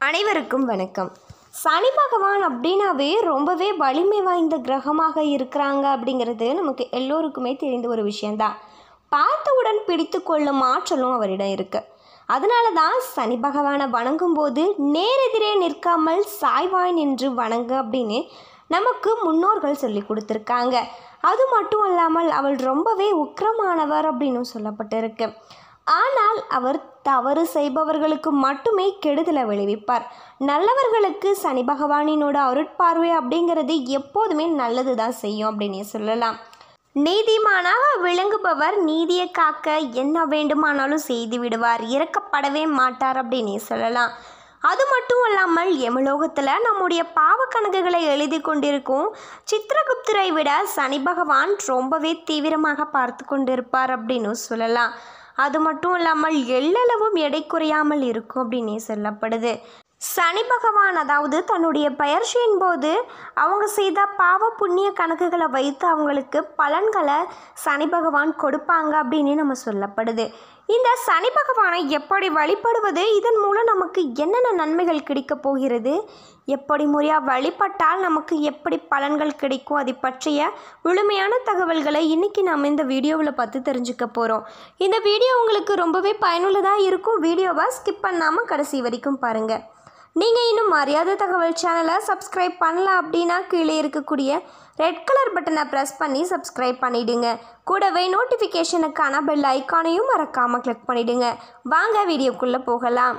அனைவருக்கும் வணக்கம் சனி பகவான் அப்படின்னாவே ரொம்பவே வலிமை வாய்ந்த கிரகமாக இருக்கிறாங்க அப்படிங்கிறது நமக்கு எல்லோருக்குமே தெரிந்த ஒரு விஷயந்தான் பார்த்தவுடன் பிடித்து கொள்ளும் ஆற்றலும் அவரிடம் இருக்கு அதனால தான் சனி பகவானை வணங்கும் போது நேரெதிரே நிற்காமல் சாய்வாய் நின்று வணங்கு அப்படின்னு நமக்கு முன்னோர்கள் சொல்லி கொடுத்துருக்காங்க அது மட்டும் அல்லாமல் அவள் ரொம்பவே உக்கிரமானவர் அப்படின்னு சொல்லப்பட்டிருக்கு ஆனால் அவர் தவறு செய்பவர்களுக்கு மட்டுமே கெடுதலை விளைவிப்பார் நல்லவர்களுக்கு சனி பகவானினோட அருட்பார்வை அப்படிங்கிறது எப்போதுமே நல்லது தான் செய்யும் அப்படின்னு சொல்லலாம் நீதிமானாக விளங்குபவர் நீதியை காக்க என்ன வேண்டுமானாலும் செய்து விடுவார் இறக்கப்படவே மாட்டார் அப்படின்னு சொல்லலாம் அது மட்டும் இல்லாமல் எமலோகத்தில் நம்முடைய பாவ கணக்குகளை எழுதி கொண்டிருக்கும் சித்திரகுப்தரை விட சனி பகவான் ரொம்பவே தீவிரமாக பார்த்து கொண்டிருப்பார் அப்படின்னு சொல்லலாம் அது மட்டும் இல்லாமல் எள்ளளவும் எடை குறையாமல் இருக்கும் அப்படின்னே சொல்லப்படுது சனி பகவான் அதாவது தன்னுடைய பயிற்சியின் போது அவங்க செய்த பாவ புண்ணிய கணக்குகளை வைத்து அவங்களுக்கு பலன்களை சனி பகவான் கொடுப்பாங்க அப்படின்னு நம்ம சொல்லப்படுது இந்த சனி பகவானை எப்படி வழிபடுவது இதன் மூலம் நமக்கு என்னென்ன நன்மைகள் கிடைக்கப் போகிறது எப்படி முறையாக வழிபட்டால் நமக்கு எப்படி பலன்கள் கிடைக்கும் அதை பற்றிய முழுமையான தகவல்களை இன்றைக்கி நாம் இந்த வீடியோவில் பார்த்து தெரிஞ்சுக்க போகிறோம் இந்த வீடியோ உங்களுக்கு ரொம்பவே பயனுள்ளதாக இருக்கும் வீடியோவை ஸ்கிப் பண்ணாமல் கடைசி வரைக்கும் பாருங்கள் நீங்கள் இன்னும் அறியாத தகவல் சேனலை சப்ஸ்கிரைப் பண்ணல அப்படின்னா கீழே இருக்கக்கூடிய ரெட் கலர் பட்டனை ப்ரெஸ் பண்ணி சப்ஸ்கிரைப் பண்ணிடுங்க கூடவே நோட்டிஃபிகேஷனுக்கான பெல் ஐக்கானையும் மறக்காமல் கிளிக் பண்ணிடுங்க வாங்க வீடியோக்குள்ளே போகலாம்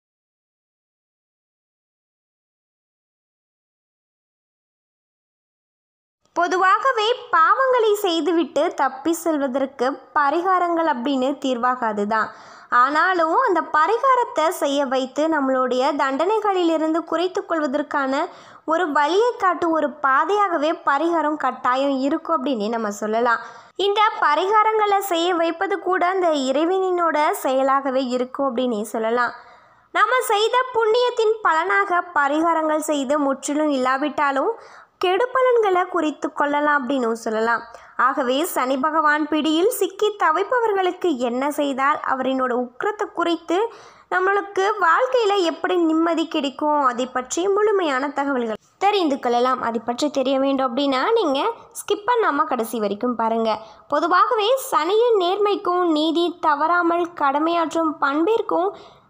பொதுவாகவே பாவங்களை செய்துவிட்டு தப்பி செல்வதற்கு பரிகாரங்கள் அப்படின்னு தீர்வாகாது தான் ஆனாலும் அந்த பரிகாரத்தை செய்ய வைத்து நம்மளுடைய தண்டனைகளிலிருந்து குறைத்து கொள்வதற்கான ஒரு வழியை காட்டும் ஒரு பாதையாகவே பரிகாரம் கட்டாயம் இருக்கும் அப்படின்னு நம்ம சொல்லலாம் இந்த பரிகாரங்களை செய்ய வைப்பது கூட அந்த இறைவனினோட செயலாகவே இருக்கும் அப்படின்னு சொல்லலாம் நம்ம செய்த புண்ணியத்தின் பலனாக பரிகாரங்கள் செய்து முற்றிலும் இல்லாவிட்டாலும் கெடுபலன்களை குறித்து கொள்ளலாம் அப்படின்னு சொல்லலாம் ஆகவே சனி பகவான் பிடியில் சிக்கி தவிப்பவர்களுக்கு என்ன செய்தால் அவரினோட உக்கிரத்தை குறித்து நம்மளுக்கு வாழ்க்கையில் எப்படி நிம்மதி கிடைக்கும் அதை பற்றி முழுமையான தகவல்கள் தெரிந்து கொள்ளலாம் அதை பற்றி தெரிய வேண்டும் அப்படின்னா நீங்கள் ஸ்கிப் பண்ணாமல் கடைசி வரைக்கும் பாருங்கள் பொதுவாகவே சனியின் நேர்மைக்கும் நீதி தவறாமல் கடமையாற்றும் பண்பிற்கும்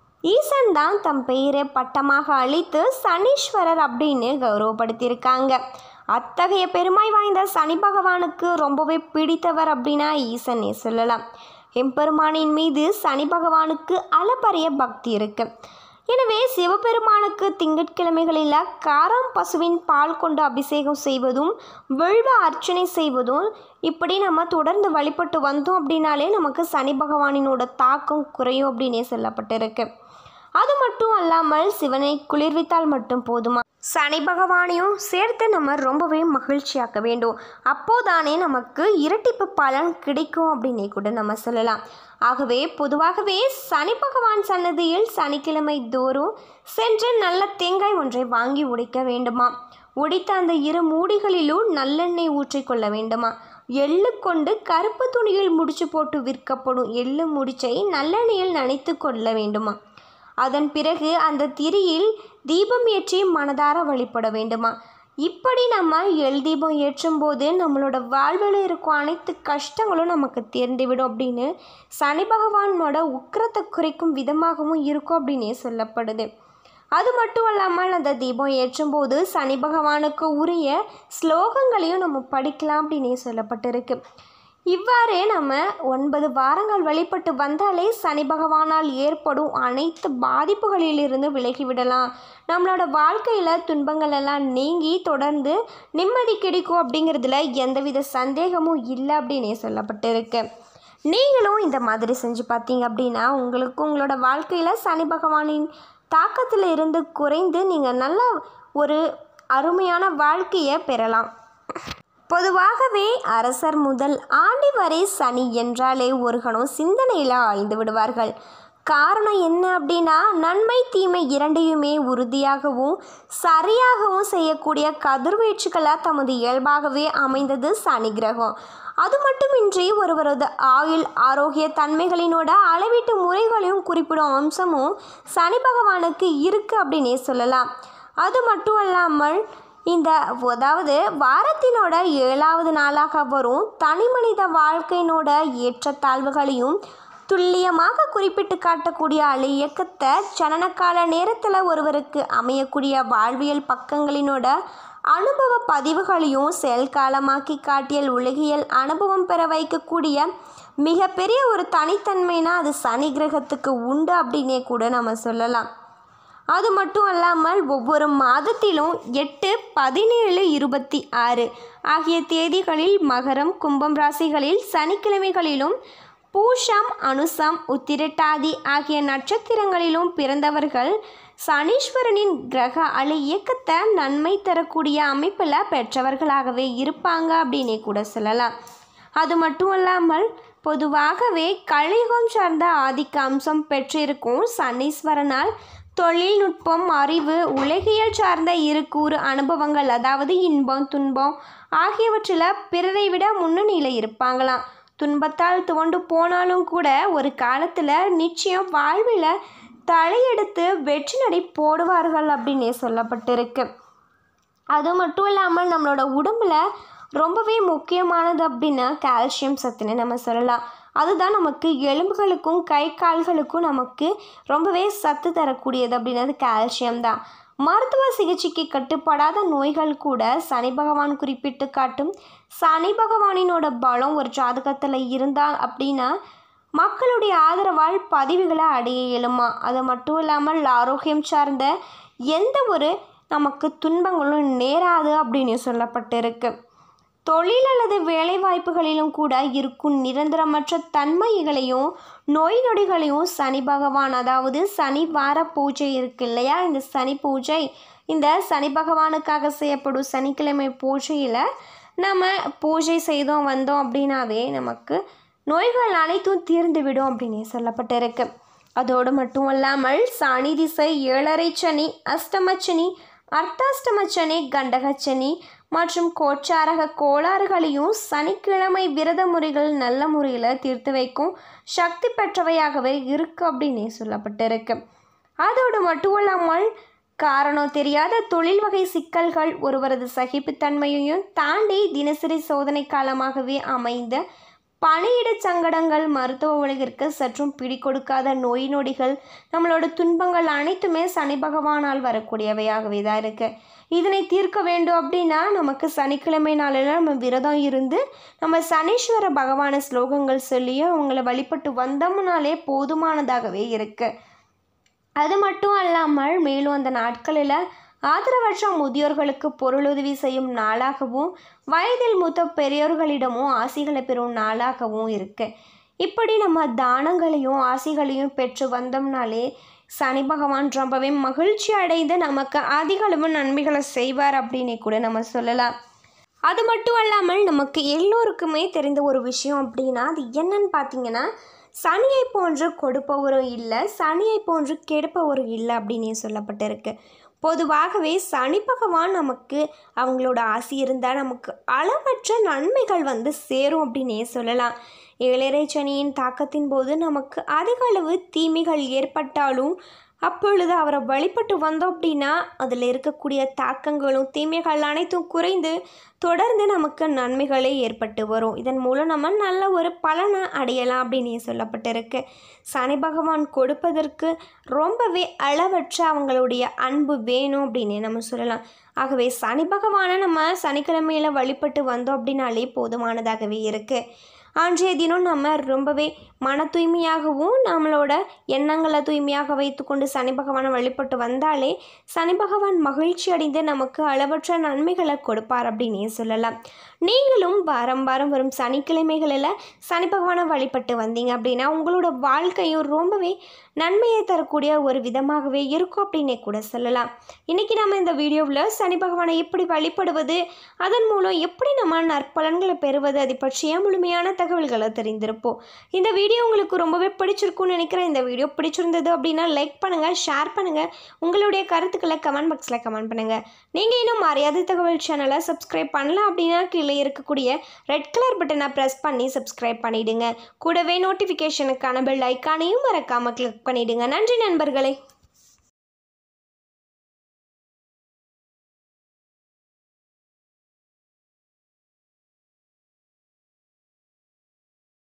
ஈசன் தான் தம் பெயரை பட்டமாக அளித்து சனீஸ்வரர் அப்படின்னு கௌரவப்படுத்தியிருக்காங்க அத்தகைய பெருமை வாய்ந்த சனி பகவானுக்கு ரொம்பவே பிடித்தவர் அப்படின்னா ஈசனே சொல்லலாம் எம்பெருமானின் மீது சனி பகவானுக்கு அளப்பரிய பக்தி இருக்கு எனவே சிவபெருமானுக்கு திங்கட்கிழமைகளில் காரம் பசுவின் பால் கொண்டு அபிஷேகம் செய்வதும் வில்வ அர்ச்சனை செய்வதும் இப்படி நம்ம தொடர்ந்து வழிபட்டு வந்தோம் அப்படின்னாலே நமக்கு சனி பகவானினோட தாக்கம் குறையும் அப்படின்னே சொல்லப்பட்டிருக்கு அது மட்டும் அல்லாமல் சிவனை குளிர்வித்தால் மட்டும் போதுமா சனி பகவானையும் சேர்த்து நம்ம ரொம்பவே மகிழ்ச்சியாக்க வேண்டும் அப்போதானே நமக்கு இரட்டிப்பு பலன் கிடைக்கும் அப்படின்னே கூட நம்ம சொல்லலாம் ஆகவே பொதுவாகவே சனி பகவான் சன்னதியில் சனிக்கிழமை தோறும் சென்று நல்ல தேங்காய் ஒன்றை வாங்கி உடைக்க வேண்டுமா உடைத்த அந்த இரு மூடிகளிலும் நல்லெண்ணெய் ஊற்றிக்கொள்ள வேண்டுமா எள்ளு கொண்டு கருப்பு துணியில் முடிச்சு போட்டு விற்கப்படும் எள்ளு முடிச்சை நல்லெண்ணெயில் நனைத்து கொள்ள வேண்டுமா அதன் பிறகு அந்த திரியில் தீபம் ஏற்றி மனதார வழிபட வேண்டுமா இப்படி நம்ம எல் தீபம் ஏற்றும் போது நம்மளோட வாழ்வில் இருக்கும் அனைத்து கஷ்டங்களும் நமக்கு தேர்ந்துவிடும் அப்படின்னு சனி பகவானோட உக்கிரத்தை குறைக்கும் விதமாகவும் இருக்கும் அப்படின்னே சொல்லப்படுது அது மட்டும் இல்லாமல் அந்த தீபம் ஏற்றும்போது சனி பகவானுக்கு உரிய ஸ்லோகங்களையும் நம்ம படிக்கலாம் அப்படின்னே சொல்லப்பட்டிருக்கு இவ்வாறே நம்ம ஒன்பது வாரங்கள் வழிபட்டு வந்தாலே சனி பகவானால் ஏற்படும் அனைத்து பாதிப்புகளிலிருந்து விலகிவிடலாம் நம்மளோட வாழ்க்கையில் துன்பங்கள் எல்லாம் நீங்கி தொடர்ந்து நிம்மதி கிடைக்கும் அப்படிங்கிறதுல எந்தவித சந்தேகமும் இல்லை அப்படின்னே சொல்லப்பட்டிருக்கு நீங்களும் இந்த மாதிரி செஞ்சு பார்த்தீங்க அப்படின்னா உங்களுக்கு உங்களோட வாழ்க்கையில் சனி பகவானின் தாக்கத்தில் இருந்து குறைந்து நீங்கள் நல்ல ஒரு அருமையான வாழ்க்கையை பெறலாம் பொதுவாகவே அரசர் முதல் ஆண்டி வரை சனி என்றாலே ஒரு கணம் சிந்தனையில் ஆழ்ந்து விடுவார்கள் காரணம் என்ன அப்படின்னா நன்மை தீமை இரண்டையுமே உறுதியாகவும் சரியாகவும் செய்யக்கூடிய கதிர்வீச்சுக்களாக தமது இயல்பாகவே அமைந்தது சனி கிரகம் அது மட்டுமின்றி ஒருவரது ஆயுள் ஆரோக்கிய தன்மைகளினோட அளவீட்டு முறைகளையும் குறிப்பிடும் அம்சமும் சனி பகவானுக்கு இருக்குது அப்படின்னே சொல்லலாம் அது மட்டும் அல்லாமல் இந்த அதாவது வாரத்தினோட ஏழாவது நாளாக வரும் தனி மனித வாழ்க்கையினோட ஏற்றத்தாழ்வுகளையும் துல்லியமாக குறிப்பிட்டு காட்டக்கூடிய அலை இயக்கத்தை ஜனனகால நேரத்தில் ஒருவருக்கு அமையக்கூடிய வாழ்வியல் பக்கங்களினோட அனுபவ பதிவுகளையும் செயல்காலமாக்கி காட்டியல் உலகியல் அனுபவம் பெற வைக்கக்கூடிய மிகப்பெரிய ஒரு தனித்தன்மைனா அது சனி கிரகத்துக்கு உண்டு அப்படின்னே கூட நம்ம சொல்லலாம் அது மட்டும் அல்லாமல் ஒவ்வொரு மாதத்திலும் எட்டு பதினேழு இருபத்தி ஆறு ஆகிய தேதிகளில் மகரம் கும்பம் ராசிகளில் சனிக்கிழமைகளிலும் பூஷம் அனுசம் உத்திரட்டாதி ஆகிய நட்சத்திரங்களிலும் பிறந்தவர்கள் சனீஸ்வரனின் கிரக அலை இயக்கத்தை நன்மை தரக்கூடிய அமைப்பில் பெற்றவர்களாகவே இருப்பாங்க அப்படின்னே கூட சொல்லலாம் அது மட்டும் அல்லாமல் பொதுவாகவே கலியுகம் சார்ந்த ஆதிக்க அம்சம் பெற்றிருக்கும் சனீஸ்வரனால் தொழில்நுட்பம் அறிவு உலகியல் சார்ந்த இரு கூறு அனுபவங்கள் அதாவது இன்பம் துன்பம் ஆகியவற்றில் பிறரை விட முன்னணியில் இருப்பாங்களாம் துன்பத்தால் துவண்டு போனாலும் கூட ஒரு காலத்தில் நிச்சயம் வாழ்வில் தலையெடுத்து வெற்றி நடை போடுவார்கள் அப்படின்னே சொல்லப்பட்டிருக்கு அது மட்டும் இல்லாமல் நம்மளோட உடம்புல ரொம்பவே முக்கியமானது அப்படின்னா கால்சியம் சத்துன்னு நம்ம சொல்லலாம் அதுதான் நமக்கு எலும்புகளுக்கும் கை கால்களுக்கும் நமக்கு ரொம்பவே சத்து தரக்கூடியது அப்படின்னது கால்சியம் தான் மருத்துவ சிகிச்சைக்கு கட்டுப்படாத நோய்கள் கூட சனி பகவான் குறிப்பிட்டு காட்டும் சனி பகவானினோட பலம் ஒரு ஜாதகத்தில் இருந்தால் அப்படின்னா மக்களுடைய ஆதரவால் பதிவுகளை அடைய இயலுமா அது மட்டும் இல்லாமல் ஆரோக்கியம் சார்ந்த எந்த ஒரு நமக்கு துன்பங்களும் நேராது அப்படின்னு சொல்லப்பட்டிருக்கு தொழில் அல்லது வேலை வாய்ப்புகளிலும் கூட இருக்கும் நிரந்தரமற்ற தன்மைகளையும் நோய் நொடிகளையும் சனி பகவான் அதாவது சனி வார பூஜை இருக்கு இல்லையா இந்த சனி பூஜை இந்த சனி பகவானுக்காக செய்யப்படும் சனிக்கிழமை பூஜையில் நம்ம பூஜை செய்தோம் வந்தோம் அப்படின்னாவே நமக்கு நோய்கள் அனைத்தும் தீர்ந்துவிடும் அப்படின்னு சொல்லப்பட்டிருக்கு அதோடு மட்டும் அல்லாமல் சனி திசை ஏழரை சனி அஷ்டமச்சனி அர்த்தாஷ்டமச்சனி கண்டகச்சனி மற்றும் கோச்சாரக கோளாறுகளையும் சனிக்கிழமை விரத முறைகள் நல்ல முறையில் தீர்த்து வைக்கும் சக்தி பெற்றவையாகவே இருக்கு அப்படின்னே சொல்லப்பட்டிருக்கு அதோடு மட்டும் இல்லாமல் காரணம் தெரியாத தொழில் வகை சிக்கல்கள் ஒருவரது சகிப்புத்தன்மையையும் தாண்டி தினசரி சோதனை காலமாகவே அமைந்த பணியிட சங்கடங்கள் மருத்துவ உலகிற்கு சற்றும் பிடிக்கொடுக்காத நோய் நொடிகள் நம்மளோட துன்பங்கள் அனைத்துமே சனி பகவானால் வரக்கூடியவையாகவே தான் இருக்கு இதனை தீர்க்க வேண்டும் அப்படின்னா நமக்கு சனிக்கிழமை நாளில் நம்ம விரதம் இருந்து நம்ம சனீஸ்வர பகவான ஸ்லோகங்கள் சொல்லி அவங்கள வழிபட்டு வந்தோம்னாலே போதுமானதாகவே இருக்கு அது மட்டும் அல்லாமல் மேலும் அந்த நாட்களில் ஆதரவற்ற முதியோர்களுக்கு பொருளுதவி செய்யும் நாளாகவும் வயதில் மூத்த பெரியோர்களிடமும் ஆசிகளை பெறும் நாளாகவும் இருக்கு இப்படி நம்ம தானங்களையும் ஆசிகளையும் பெற்று வந்தோம்னாலே சனி பகவான் ரொம்பவே மகிழ்ச்சி அடைந்து நமக்கு அதிக அளவு நன்மைகளை செய்வார் அப்படின்னு கூட நம்ம சொல்லலாம் அது மட்டும் அல்லாமல் நமக்கு எல்லோருக்குமே தெரிந்த ஒரு விஷயம் அப்படின்னா அது என்னன்னு பார்த்தீங்கன்னா சனியை போன்று கொடுப்பவரும் இல்லை சனியை போன்று கெடுப்பவரும் இல்லை அப்படின்னே சொல்லப்பட்டிருக்கு பொதுவாகவே சனி பகவான் நமக்கு அவங்களோட ஆசி இருந்தால் நமக்கு அளவற்ற நன்மைகள் வந்து சேரும் அப்படின்னே சொல்லலாம் ஏழரை சனியின் தாக்கத்தின் போது நமக்கு அதிக அளவு தீமைகள் ஏற்பட்டாலும் அப்பொழுது அவரை வழிபட்டு வந்தோம் அப்படின்னா அதில் இருக்கக்கூடிய தாக்கங்களும் தீமைகள் அனைத்தும் குறைந்து தொடர்ந்து நமக்கு நன்மைகளே ஏற்பட்டு வரும் இதன் மூலம் நம்ம நல்ல ஒரு பலனை அடையலாம் அப்படின்னு சொல்லப்பட்டிருக்கு சனி பகவான் கொடுப்பதற்கு ரொம்பவே அளவற்ற அவங்களுடைய அன்பு வேணும் அப்படின்னு நம்ம சொல்லலாம் ஆகவே சனி பகவானை நம்ம சனிக்கிழமையில் வழிபட்டு வந்தோம் அப்படின்னாலே போதுமானதாகவே இருக்குது அன்றைய தினம் நம்ம ரொம்பவே மன தூய்மையாகவும் நம்மளோட எண்ணங்களை தூய்மையாக வைத்துக்கொண்டு சனி பகவானை வழிபட்டு வந்தாலே சனி பகவான் மகிழ்ச்சி அடைந்து நமக்கு அளவற்ற நன்மைகளை கொடுப்பார் அப்படின்னே சொல்லலாம் நீங்களும் வாரம் வாரம் வரும் சனிக்கிழமைகளில் சனி பகவானை வழிபட்டு வந்தீங்க அப்படின்னா உங்களோட வாழ்க்கையும் ரொம்பவே நன்மையை தரக்கூடிய ஒரு விதமாகவே இருக்கும் அப்படின்னே கூட சொல்லலாம் இன்றைக்கி நம்ம இந்த வீடியோவில் சனி பகவானை எப்படி வழிபடுவது அதன் மூலம் எப்படி நம்ம நற்பலன்களை பெறுவது அதை பற்றிய முழுமையான தகவல்களை தெரிந்திருப்போம் இந்த வீடியோ உங்களுக்கு ரொம்பவே பிடிச்சிருக்கும்னு நினைக்கிறேன் இந்த வீடியோ பிடிச்சிருந்தது அப்படின்னா லைக் பண்ணுங்கள் ஷேர் பண்ணுங்கள் உங்களுடைய கருத்துக்களை கமெண்ட் பாக்ஸில் கமெண்ட் பண்ணுங்கள் நீங்கள் இன்னும் அறியாத தகவல் சேனலை சப்ஸ்கிரைப் பண்ணல அப்படின்னா கீழே இருக்கக்கூடிய ரெட் கலர் பட்டனை ப்ரெஸ் பண்ணி சப்ஸ்கிரைப் பண்ணிவிடுங்க கூடவே நோட்டிஃபிகேஷனுக்கான பெல் ஐக்கானையும் மறக்காமல் கிளிக் பண்ணிவிடுங்க நன்றி நண்பர்களே